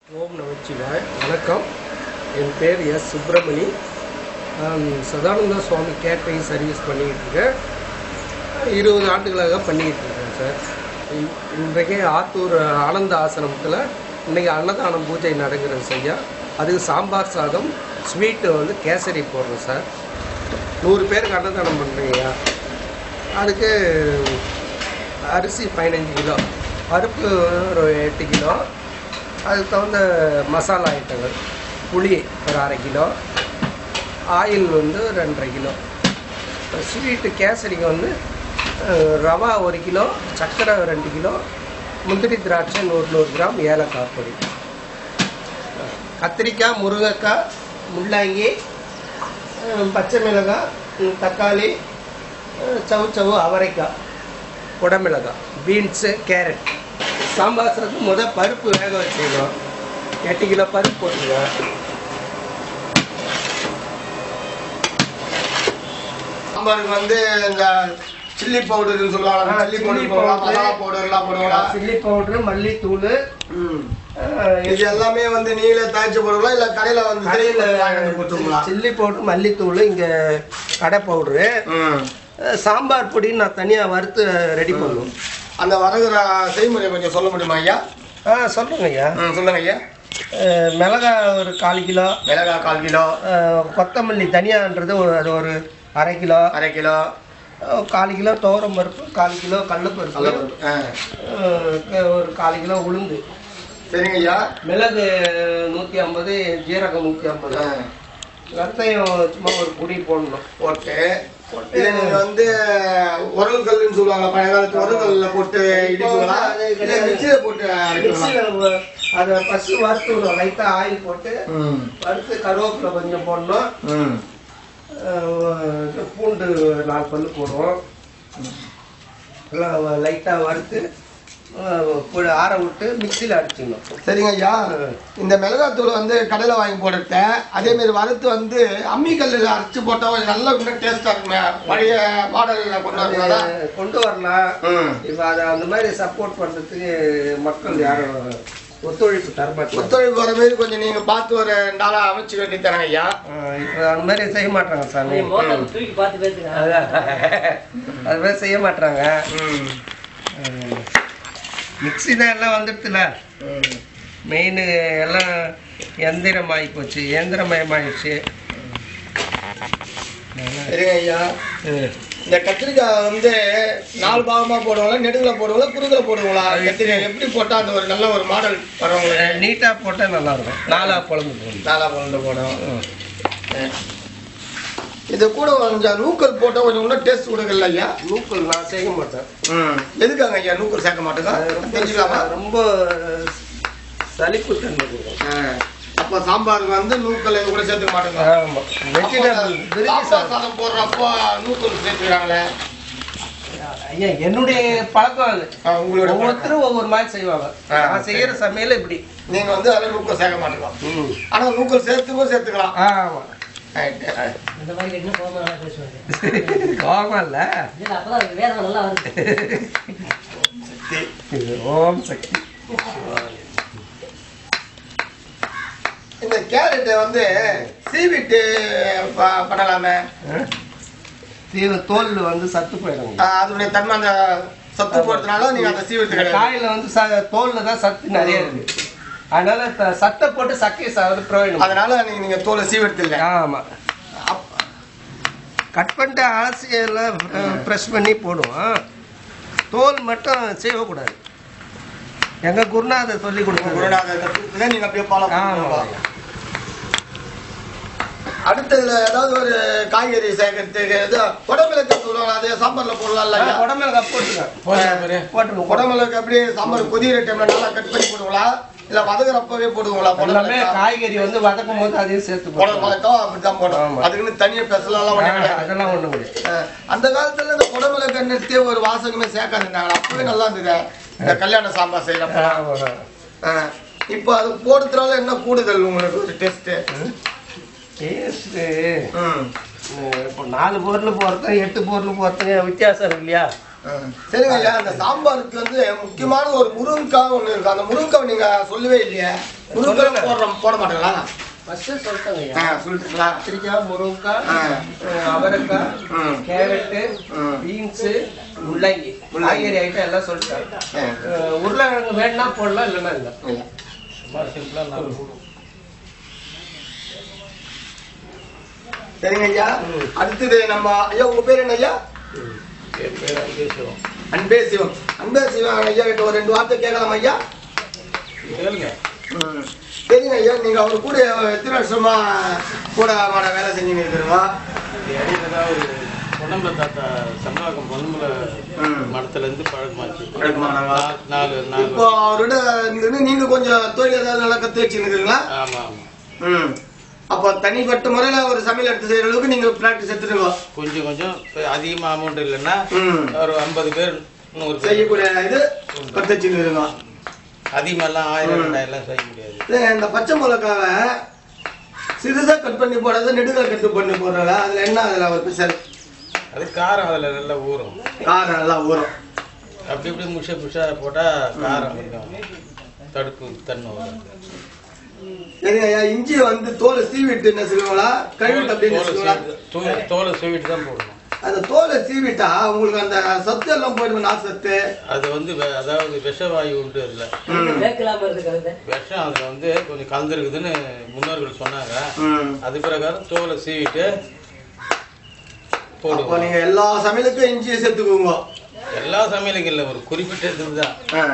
ஓம் நமச்சிவாய் வணக்கம் என் பேர் எஸ் சுப்பிரமணி நான் சதானந்த சுவாமி கேட்டரிங் சர்வீஸ் பண்ணிக்கிட்டு இருக்கேன் இருபது ஆண்டுகளாக பண்ணிக்கிட்டு இருக்கேன் சார் இன்- இன்றைக்கு ஆத்தூர் ஆனந்த ஆசிரமத்தில் இன்றைக்கி அன்னதானம் பூஜை நடக்கிறது செய்யா அதுக்கு சாம்பார் சாதம் ஸ்வீட்டு வந்து கேசரி போடுறோம் சார் நூறு பேருக்கு அன்னதானம் பண்ணுறீங்க அதுக்கு அரிசி பதினஞ்சு கிலோ பருப்பு ஒரு எட்டு கிலோ அதுக்கு தகுந்த மசாலா ஐட்டங்கள் புளி ஒரு அரை கிலோ ஆயில் வந்து ரெண்டரை கிலோ ஸ்வீட்டு கேசரிக்கு வந்து அஹ், ரவா ஒரு கிலோ சர்க்கரை ரெண்டு கிலோ முந்திரி திராட்சை நூறு நூறு கிராம் ஏலக்காய் பொடி கத்திரிக்காய் முருங்கைக்காய் முள்ளங்கி அஹ், பச்சை மிளகாய் உம், தக்காளி அஹ், சவு சவு அவரைக்காய் குடமிளகாய் பீன்ஸு கேரட் சாம்பார் சாதம் முத பருப்பு வேக வச்சுக்கணும் எட்டு கிலோ பருப்பு போட்டுங்க சாம்பாருக்கு வந்து இந்த சில்லி பவுடர்னு சொல்லுவாங்க ஆ, சில்லி chilli பவுடர் போடுவாங்க powder. மசாலா பவுடர் எல்லாம் போடுவாங்க சில்லி பவுட்ரு மல்லித்தூள் ம். இது எல்லாமே வந்து நீங்களே தயாரிச்சு போடுவீங்களா இல்ல கடையில வந்து கடையில் வாங்கிட்டு வந்து கொடுத்துருங்களா சில்லி பவுட்ரு மல்லித்தூள் இங்கே கடை பவுட்ரு ம். சாம்பார் பொடின்னு நான் தனியாக வறுத்து ரெடி பண்ணுவோம் அந்த வரகுற செய்முறை கொஞ்சம் சொல்ல முடியுமா ஐயா ஆ சொல்லுங்க ஐயா ம், சொல்லுங்க ஐயா அஹ், மிளகாய் ஒரு கால் கிலோ மிளகாய் கால் கிலோ அஹ், கொத்தமல்லி தனியான்றது ஒரு அது ஒரு அரை கிலோ அரை கிலோ அஹ், கால் கிலோ துவரம் பருப்பு கால் கிலோ கடலப்பருப்பு கடலைப்பருப்பு. ஆ. அஹ், ஒரு கால் கிலோ உளுந்து சரிங்க ஐயா மிளகு நூற்றி ஐம்பது ஜீரகம் நூற்றி ஐம்பது ஆ. வெந்தயம் சும்மா ஒரு பொடி போடணும் போட்டு இதை நீங்க வந்து உரல் கல்லுன்னு சொல்லுவாங்க பழைய காலத்து உரல் கல்லுல போட்டு இடிச்சுங்களா இல்ல மிக்சியில போட்டு அரைக்கலாம் மிக்சியில் அதை ஃபஸ்ட்டு வறுத்து விடுவோம் லைட்டாக ஆயில் போட்டு ம் வறுத்து கருவேப்பிலை கொஞ்சம் போடணும் ம் அஹ், பூண்டு நாலு பல்லு போடுவோம் எல்லாம் லைட்டாக வறுத்து அஹ், பொ- ஆற விட்டு மிக்சியில் அடிச்சிடணும் சரிங்க ஐயா இந்த மிளகாத்தூள் வந்து கடையில் வாங்கி போடுறத அதே மாதிரி வறுத்து வந்து அம்மி கல்லில் அரைச்சு போட்டா கொஞ்சம் நல்லா இன்னும் டேஸ்டா இருக்குமே பழைய மாடலில் கொண்டு வரீங்களா அது கொண்டு வரலாம் ம் இப்போ அதை அந்த மாதிரி சப்போர்ட் பண்ணுறதுக்கு மக்கள் யாரும் ஒத்துழைப்பு தரமாட்டாங்க ஒத்துழைப்பு வர மாதிரி கொஞ்சம் நீங்க பார்த்து ஒரு நாளா அமைச்சு வேண்டி தரேங்க ஐயா இப்போ அந்த மாதிரி செய்ய மாட்டாங்க சாமி மோட்டார் தூக்கி பார்த்து பேசுங்க அதான். அது மாதிரி செய்ய மாட்டாங்க ம் மிக்ஸி தான் எல்லாம் வந்துடுதுல ம். மெயின் எல்லாம் எந்திரமாகி போச்சு இயந்திரமயமாயிடுச்சு சரிங்க ஐயா இந்த கத்திரிக்காய் வந்து நாலு பாகமா போடுவாங்களா நெடுகுல போடுவாங்களா குறுகுல போடுவாங்களா கத்திரிக்காய் எப்படி போட்டா அந்த ஒரு நல்ல ஒரு மாடல் வரவங்களுக்கு நீட்டாக போட்டால் நல்லா இருக்கும் நாலாக குழம்பு போடணும் நாலா குழந்தை போடும் இது கூட கொஞ்சம் நூக்கல் போட்டா கொஞ்சம் இன்னும் டேஸ்ட் கொடுக்கல ஐயா நூக்கல் நான் செய்ய மாட்டேன் ம் எதுக்காங்க ஐயா நூக்கல் சேர்க்க மாட்டேங்க அது ரொம்ப தெரிஞ்சுக்கலாமா ரொம்ப சலிப்பு தன்மை கொடுக்கும் ஆ. அப்ப சாம்பாருக்கு வந்து நூக்கல் இது கூட சேர்த்துக்க மாட்டேங்க ஆமாம் வெஜிடபிள் பிரிஞ்சி சாம்பார் சாதம் சாதம் போடுறப்போ நூக்கல் சேர்த்துக்கிறாங்களே ஐயா என்னுடைய பழக்கம் அது ஆ, உங்களோட பழக்கம். ஒவ்வொருத்தரும் ஒவ்வொரு மாதிரி செய்வாங்க ஆ, நான் செய்யற சமையல் இப்படி நீங்க வந்து அதில் நூக்கல் சேர்க்க மாட்டேங்க ஆனா நூக்கல் சேர்த்துக்கும் சேர்த்துக்கலாம் ஆமாம் ரைட்டு. இந்த மாதிரி கேட்டீங்கன்னா கோபமா நல்லா பேசுவாங்க கோபம் இல்லை இல்ல அப்பதான் அவருக்கு வேதனை நல்லா வருது ஓம் சக்தி இந்த கேரட்டை வந்து சீவிட்டு ப- பண்ணலாமே தீவு தோல் வந்து சத்து போயிடும் ஆ, அதனுடைய தன்மை அந்த சத்து போடுறதுனால நீங்க அதை சீவிட்டு கிடையாது காயில வந்து ச- தோல்ல தான் சத்து நிறைய இருக்கு அதனால ச- சத்தை போட்டு சக்கையை சாவது பிரயோஜனம் அதனால நீங்க நீங்க தோலை சீவெடுத்து இல்லை ஆமா கட் பண்ணிட்டு அலசி எல்லாம் ப்ரெஸ் பண்ணி போடுவோம் தோல் மட்டும் செய்யக்கூடாது எங்க குருநாதர் சொல்லி கொடுத்தாரு குருநாதர் கத்துக்கிட்டு நீங்க அப்படியே ஃபாலோ ஆமா. பண்ணுங்க அடுத்ததுல ஏதாவது ஒரு காய்கறி சேர்க்கறதுக்கு இது குடமிளக்கு சொல்லுவாங்க அதே சாம்பார்ல போடலாம்ல ஐயா? உடம்புல போட்டுருங்க போட்டுருங்க குடமிளக்கு அப்படியே சாம்பார் கொதிக்கிற டைம்ல நல்லா கட் பண்ணி போடுங்களா இல்ல வதக்குறப்பவே போடுங்களா எல்லாமே குடமிளகா காய்கறி வந்து வதக்கும் போது அதையும் சேர்த்து குடல் போடுவோம் வதக்கம் அப்படித்தான் போடும் ஆமா. அதுக்குன்னு தனியா பெசலாம் ஒண்ணு கிடையாது. அதெல்லாம் ஒண்ணு முடியும் அஹ் அந்த காலத்துல இந்த குடமிளகு நிறுத்தி ஒரு வாசகமே சேர்க்காதுனாங்க அப்பவே நல்லா இருந்தது இந்த கல்யாண சாம்பார் செய்யறப்ப இப்போ அது போடுறதுனால என்ன கூடுதல் உங்களுக்கு ஒரு டேஸ்ட் டேஸ்ட்டு இப்போ நாலு பொருள் போகிறதும் எட்டு பொருள் போகிறதுக்கு வித்தியாசம் இருக்கு இல்லையா சரிங்க ஐயா அந்த சாம்பாருக்கு வந்து முக்கியமான ஒரு முருங்கைக்காய் ஒண்ணு இருக்கு அந்த முருங்கைக்காய் நீங்க சொல்லவே இல்லையே முருங்கை போடுறோம் போட மாட்டீங்களா ஃபஸ்ட்டு சொல்லிட்டேங்க ஆ ஐயா சொல்லிட்டுங்களா கத்திரிக்காய் முருங்கைக்காய் ஆ. அஹ் அவரைக்காய் ம். கேரட்டு ம். பீன்ஸு முள்ளங்கி காய்கறி ஐட்டம் எல்லாம் சொல்லிட்டேன் ஆ. அஹ் உருளைக்கிழங்கு வேணா போடலாம் இல்லைன்னா இல்லை இல்ல. சும்மா சிம்பிளாக நான் சரிங்க ஐயா ம். அடுத்தது நம்ம ஐயா உங்க பேர் என்ன ஐயா என் பேர் பேசுவோம் அன்பே சிவம் அன்பே சிவம் ஐயா கிட்ட ஒரு ரெண்டு வார்த்தை கேட்கலாம் ஐயா கேளுங்க ம். சரிங்க ஐயா நீங்க அவர் கூட எத்தனை வருஷமா கூட மாட வேலை செஞ்சுன்னு இருக்கிறீங்க இது இடையில தான் ஒரு பொன்னம்பல தாத்தா சம்பளம் பொன்னம்பல ம். மடத்துலேருந்து பழக்கமாச்சு பழக்கமானவா? நாலு நாலு இப்போ அவரோட இருந்து நீங்க கொஞ்சம் தொழில் ஏதாவது நல்லா கத்து வச்சுருக்கீங்களா ஆமாம் ஆமாம் ம் அப்போ தனிப்பட்ட முறையில ஒரு சமையல் எடுத்து செய்யற அளவுக்கு நீங்க பிராக்டிஸ் எடுத்துருங்க கொஞ்சம் கொஞ்சம் இப்ப அதிகமா அமௌண்ட் இல்லைன்னா ம் ஒரு ஐம்பது பேர் நூறு பேர் செய்யக்கூடிய இது கத்து வச்சுருக்கீங்க அதிகமெல்லாம் ஆயிரம் ரெண்டாயிரம் செய்ய முடியாது இந்த பச்சை மிளகாவை சிறுசா கட் பண்ணி போடுறது நெடுகல் கட் பண்ணி போடுறல அதுல என்ன அதுல ஒரு ஸ்பெஷல் அது காரம் அதில் நல்லா ஊறும் காரம் நல்லா ஊறும் அப்படி இப்படி முஷ புஷா போட்டால் காரம் கொஞ்சம் தடுப்பு தன்மை வரும் சரிங்க ஐயா இஞ்சி வந்து தோலை சீவிட்டு என்ன செய்வாங்களா கழுவிட்டு அப்படின்னு தோலை சொல்லுவாங்களா சீவி- தோலை- தோலை சீவிட்டு தான் போடணும் அந்த தோலை சீவிட்டா உங்களுக்கு அந்த சத்து எல்லாம் போயிடும் நார் சத்து அது வந்து வெ- அதாவது விஷவாயு உண்டு அதில் ம். விஷம் அதில் வந்து கொஞ்சம் கலந்துருக்குதுன்னு முன்னோர்கள் சொன்னாங்க ம். அது பிரகாரம் தோலை சீவிட்டு அப்போ போடுவோம் நீங்க எல்லா சமையலுக்கும் இஞ்சியை சேர்த்துக்குவோங்க எல்லா சமையலுக்கும் இல்லை ஒரு குறிப்பிட்ட இதுக்கு தான் ஆ.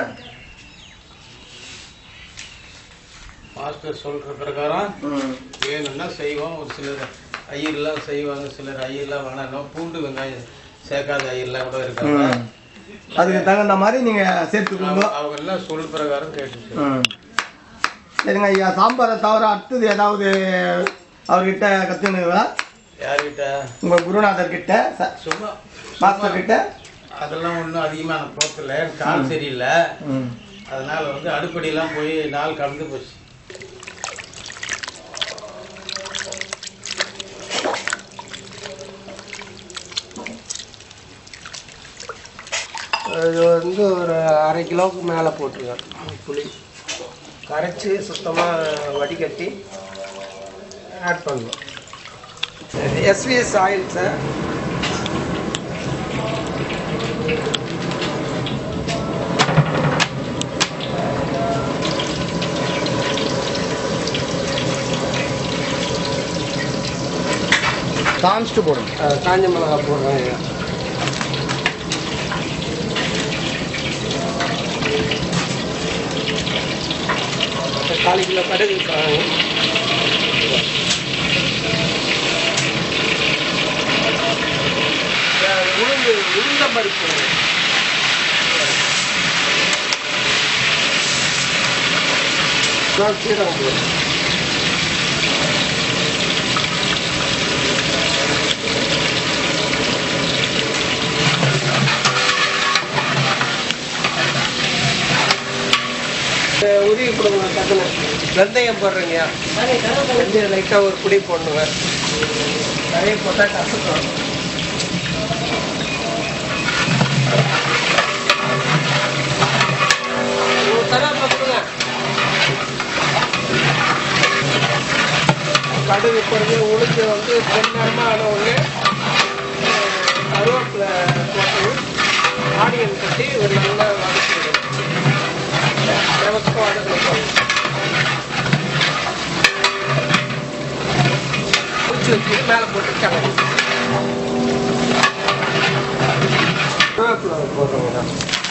மாஸ்டர் சொல்ற பிரகாரம் ம். வேணும்னா செய்வோம் ஒரு சிலர் ஐயர்லாம் செய்வாங்க சிலர் ஐயர்லாம் வேணாம் பூண்டு வெங்காயம் சேர்க்காத ஐயர்லாம் கூட இருக்காங்க ம். அதுக்கு தகுந்த மாதிரி நீங்க சேர்த்துக்கோங்க அவங்க- அவங்க எல்லாம் சொல் பிரகாரம் கேட்டு ம். சரிங்க ஐயா சாம்பாரை தவிர அடுத்தது ஏதாவது அவர்கிட்ட கத்துனுங்களா யார்கிட்ட உங்க குருநாதர் கிட்ட ச- சும்மா மாஸ்டர் கிட்ட அதெல்லாம் ஒன்றும் அதிகமாக நான் போக்கல கால் சரியில்லை ம். அதனால வந்து அடுப்படியெல்லாம் போய் நாள் கடந்து போச்சு இது வந்து ஒரு அரை கிலோவுக்கு மேலே போட்டிருக்கேன் புளி கரைச்சி சுத்தமாக வடிகட்டி ஆட் பண்ணுவோம் எஸ்விஎஸ் ஆயில் சார் காமிச்சிட்டு போடுங்க அஹ் காஞ்ச மிளகா போடுறேன் கால் கிலோ கடுகு காணும் உளுந்து உளுந்த பருப்பு நான் சீரகம் போடுறேன் அஹ் உருவி கொடுங்க டக்குன்னு வெந்தயம் போடுறீங்கயா வெந்தயம் லைட்டாக ஒரு புடி போடணுங்க நிறைய போட்டால் கசக்கும் ஒரு கருவேப்பிலை கொடுங்க கடுகு போடுறது உளுந்து வந்து பொன்னரமாக ஆன உடனே அஹ் கருவேப்பிலை போட்டு ஆனியன் கட்டி ஒரு நல்லா வதக்கிடுங்க தேவத்துக்கும் வதக்கணும் குச்சி வச்சுட்டு மேலே போட்டு கிளம்பி கருவேப்பிலை போடுறோங்கண்ணா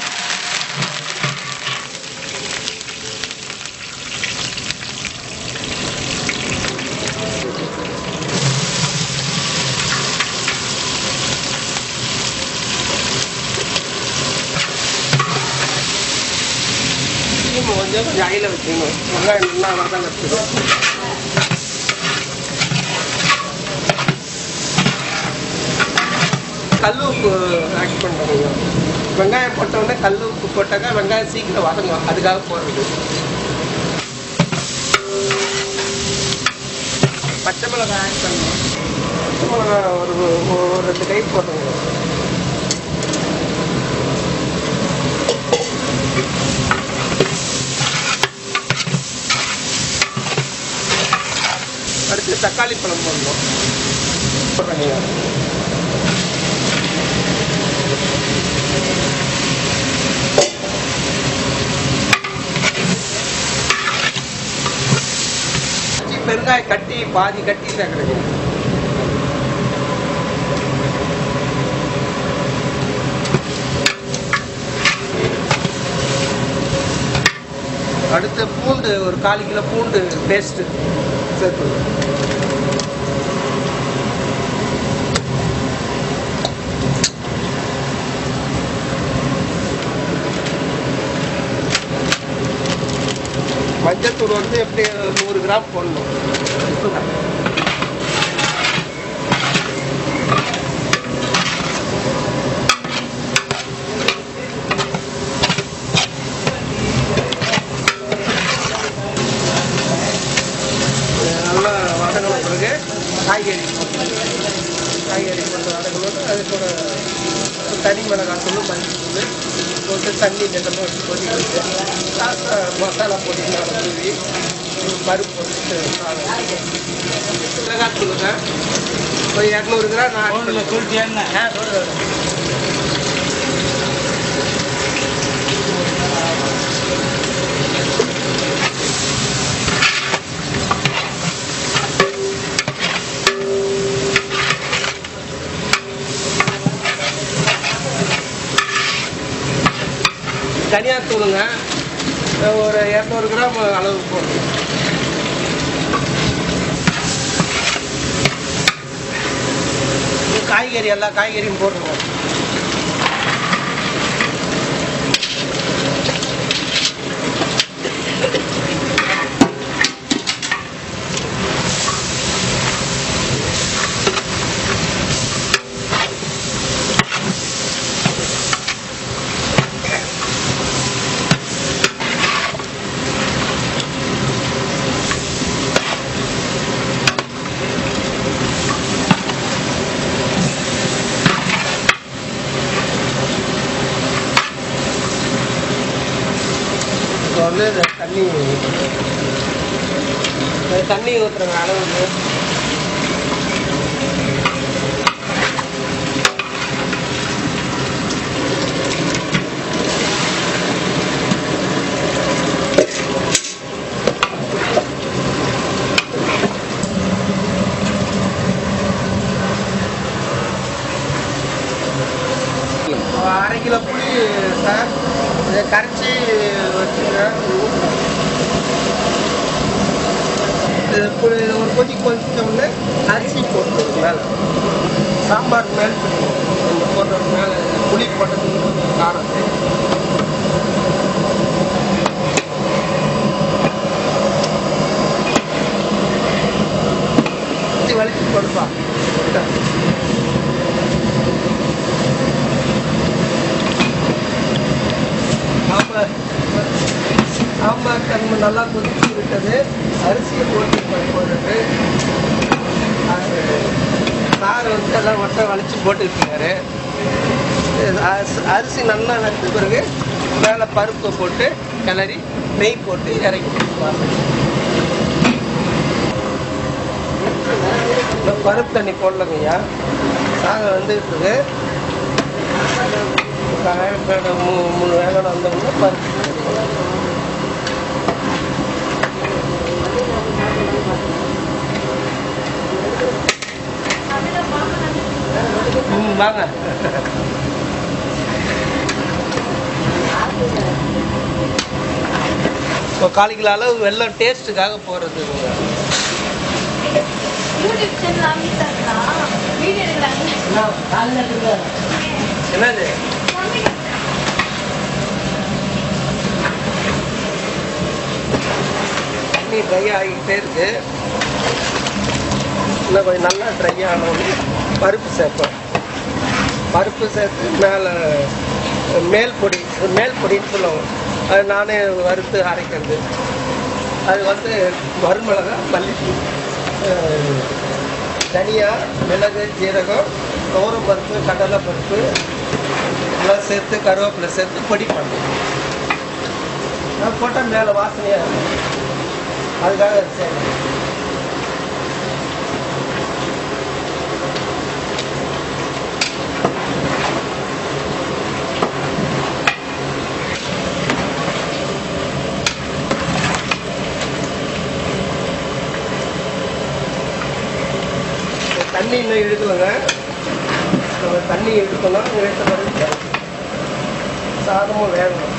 கொஞ்சம் கொஞ்சம் அயில வச்சுக்கணும் வெங்காயம் நல்லா வதங்கத்துக்கு கல் உப்பு ஆட் பண்ணுறோங்க வெங்காயம் போட்ட உடனே கல் உப்பு போட்டாக்கா வெங்காயம் சீக்கிரம் வதங்கும் அதுக்காக போடுறது பச்சை மிளகாய் ஆட் பண்ணணும் பச்சை மிளகாய் ஒரு ஒரு ரெண்டு கை போட்டுங்க அடுத்து தக்காளி பழம் போடணும் போடுறீங்க பெருங்காய கட்டி பாதி கட்டி சேர்க்குறீங்க அடுத்து பூண்டு ஒரு கால் கிலோ பூண்டு பேஸ்ட்டு சேர்த்து மஞ்சத்தூள் வந்து எப்படி நூறு கிராம் போடணும் நல்லா வதங்கின பிறகு காய்கறி போடணும். காய்கறி போட்டு வதக்கணும் அது கூட தனி மிளகாய் தூள் மஞ்சள் தூள் போட்டு தண்ணி நெல்லமாக வச்சு கொதிக்க வச்சு லாஸ்ட்டாக மசாலா பொடி மேலே தூவி பருப்பு போட்டு மிளகாய் தூளுங்க ஒரு இரநூறு கிராம் நான் add ஃபோனில் சொல்லிட்டியா என்ன ஆ, சொல்றேன். தனியாத்தூளுங்க ஒரு இரநூறு கிராம் அளவு போடணும் காய்கறி எல்லா காய்கறியும் போடுறோம் இப்போ வந்து இந்த தண்ணி இந்த தண்ணி ஊற்றுறங்க அளவுக்கு அரை கிலோ புளி சார் இதை கரைச்சி வச்சுங்க இது புளி இது ஒரு கொதி கொதிச்சோம்னு அரிசி போட்டு மேலே சாம்பார் மேல் இந்த போடுறது மேலே புளி போட்டது கொஞ்சம் காரம் வலிச்சு வலிச்சு கொடுப்பா சாம்பார் சாம்பார் தன்மை நல்லா கொதிச்சு விட்டது அரிசியை போட்டு போடுறது அது சாறு வந்து எல்லாம் ஒட்ட வலிச்சு போட்டுக்கிட்டாரு அரிசி நல்லா வெந்த பிறகு மேலே பருப்பை போட்டு கிளறி நெய் போட்டு இறக்கி இந்த பருப்பு தண்ணி போடலங்க ஐயா சாதம் வந்துட்டு இருக்கு காயம் வேணும் மூ மூணு வேலை வந்தோம்னா பருப்பு ம் வாங்க இப்போ கால் கிலோ அளவு வெள்ளம் டேஸ்ட்டுக்காக போடுறது யூடியூப் சேனல் ஆரம்பித்தாங்களா வீடியோ எடுக்கிறாங்க என்னது தண்ணி ட்ரை ஆகிக்கிட்டே இருக்கு இன்னும் கொஞ்சம் நல்லா ட்ரை ஆனோடனே பருப்பு சேர்ப்பேன் பருப்பு சேர்த்து மேலே மேல் பொடி மேல் பொடின்னு சொல்லுவாங்க அது நானே வறுத்து அரைக்கிறது அது வந்து மருமிளகா மல்லித்தூள் அஹ், தனியா மிளகு ஜீரகம் துவரம் பருப்பு கடலை பருப்பு எல்லாம் சேர்த்து கருவேப்பிலை சேர்த்து பொடி பண்ணணும் அது போட்டால் மேலே வாசனையாக இருக்கும் அதுக்காக அது செய்யணும் தண்ணி இன்னும் இழுக்கலைங்க நம்ம தண்ணி இழுக்கணும் இழுத்த பிறகு சாதமும் வேகணும்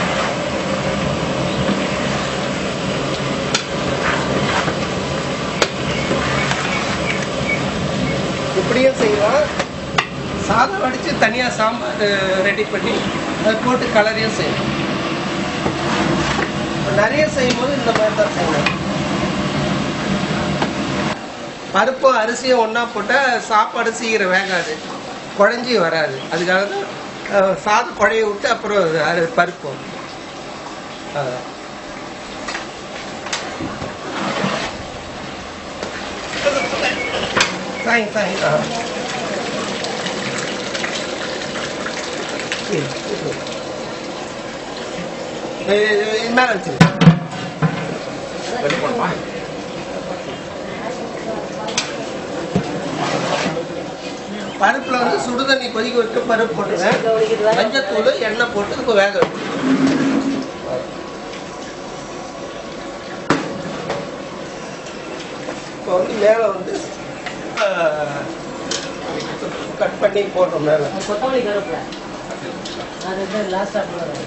இப்படியும் செய்யலாம் சாதம் வடித்து தனியாக சாம்பார் ரெடி பண்ணி அதை போட்டு கலரையும் செய்யலாம் இப்ப நிறைய செய்யும்போது இந்த மாதிரி தான் செய்யணும் பருப்பும் அரிசியும் ஒன்றா போட்டால் சாப்பாடு சீக்கிரம் வேகாது குழஞ்சி வராது அதுக்காக தான் அஹ், சாதம் குழைய விட்டு அப்புறம் அது அரி- பருப்பும் அதான். சாய் சாய் ஆ இது, இது. இது, இது, இது மேலே வச்சிரு பருப்புல வந்து சுடுதண்ணி கொதிக்க விட்டு பருப்பு போட்டுங்க மஞ்சத்தூள் எண்ணெய் போட்டு இப்போ வேக வைக்கணும். இப்போ வந்து மேலே வந்து கட் பண்ணி போடுறோம் மேலே கொத்தமல்லி கருவேப்பிலை அது தான் லாஸ்ட்டாக போடுறேன்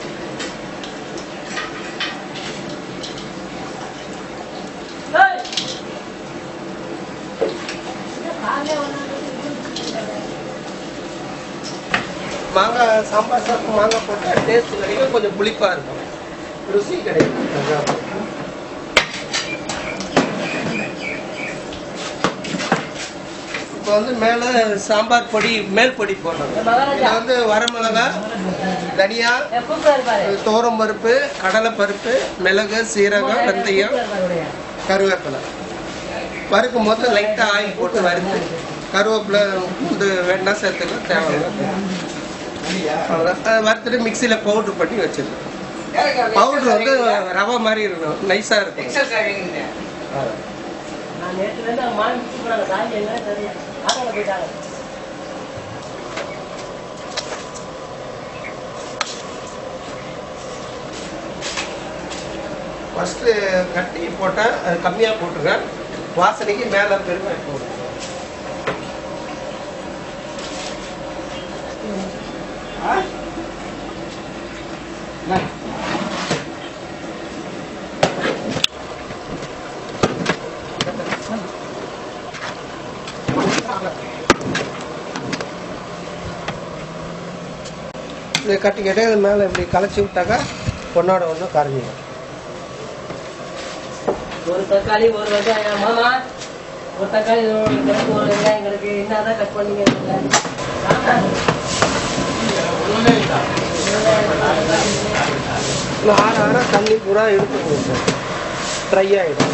மாங்காய் சாம்பார் சாப்பிட்டு மாங்காய் போட்டால் டேஸ்ட் கிடைக்கும் கொஞ்சம் புளிப்பாக இருக்கும் ருசி கிடைக்கும் அதான். இப்போ வந்து மேலே சாம்பார் பொடி மேல் பொடி போடுறோம் இதில் வந்து வரமிளகா தனியா எப்போ இருப்பாரு தோரம் பருப்பு கடலை பருப்பு மிளகு சீரகம் வெந்தயம் கருவேப்பிலை வறுக்கும் போது லைட்டாக ஆயில் போட்டு வறுத்து கருவேப்பிலை பூண்டு வேணா சேர்த்துக்கலாம் தேவை அவ்வளோதான் அதை வறுத்துட்டு மிக்சியில் பவுட்ரு பண்ணி வச்சிருக்கோம் பவுட்ரு வந்து ரவை மாதிரி இருக்கணும் நைஸாக இருக்கும் ஆ. நான் நேற்று வந்து மான் போனாங்க சாமி என்ன தெரியல ஆட்டோல போயிட்டாங்க ஃபஸ்ட்டு கட்டி போட்டால் அது கம்மியாக போட்டுருங்க வாசனைக்கு மேலே பெருமை போடும் இதை கட்டிக்கிட்டு இது மேலே இப்படி கலைச்சி விட்டாக்கா பொண்ணோட ஒன்று கரைஞ்சிடும் ஒரு தக்காளி ஒரு வெங்காயம் மாமா ஒரு தக்காளி ஒரு கிடக்கு ஒரு வெங்காயம் கிடக்கு என்னதான் கட் பண்ணீங்க ஆமா. இன்னும் ஆற ஆற தண்ணி பூரா எடுத்துக்கணும் சார் ட்ரை ஆகிடும்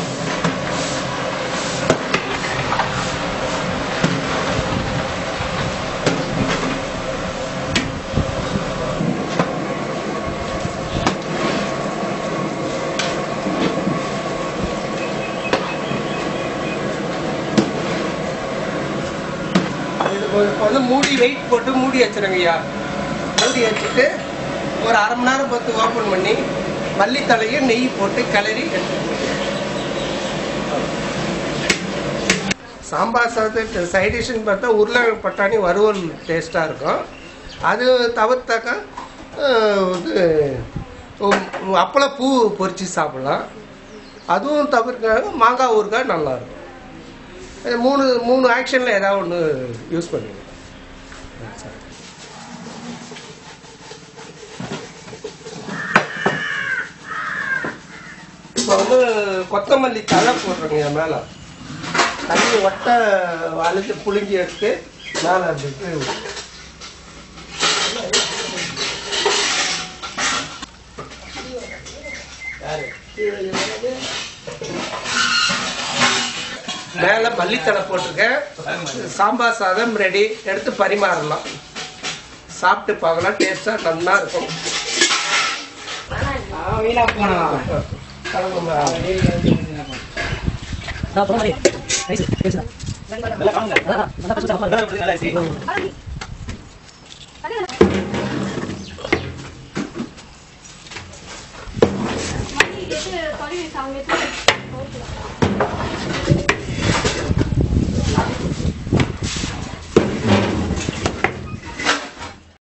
இது இப்போ வந்து மூடி வெயிட் போட்டு மூடி வச்சிருங்க ஐயா மூடி வச்சுட்டு ஒரு அரை மணி நேரம் பத்து ஓப்பன் பண்ணி மல்லித்தலையும் நெய் போட்டு கிளறி எடுத்துக்கணும். சாம்பார் சாதத்துக்கு சைட் டிஷ்னு பார்த்தா உருளை பட்டாணி வறுவல் டேஸ்ட்டாக இருக்கும் அது தவிர்த்தாக்கா அஹ், இது உம், அப்பளம் பூ பொரிச்சு சாப்பிடலாம் அதுவும் தவிர்க்க மாங்காய் ஊறுகாய் நல்லாயிருக்கும் இது மூணு மூணு ஆக்ஷனில் ஏதாவது ஒன்று யூஸ் பண்ணுங்க சரி இப்போ வந்து கொத்தமல்லி தழை போடுறோங்க என் மேலே தண்ணி ஒட்ட அழுத்து புளிஞ்சி எடுத்து மேலே அப்படி கீழே விட்டு. மேலே மல்லித்தழை போட்டிருக்கேன் சாம்பார் சாதம் ரெடி எடுத்து பரிமாறலாம் சாப்பிட்டு பார்க்கலாம் டேஸ்ட்டாக நல்லா இருக்கும் கலங்குமா. சாப்பிட மாதிரி நைஸ் பேசுடா நல்லா காணுங்க அதான் நல்லா பேசுடா நல்லா இருக்கு மணி எட்டு தொலைவு சாமி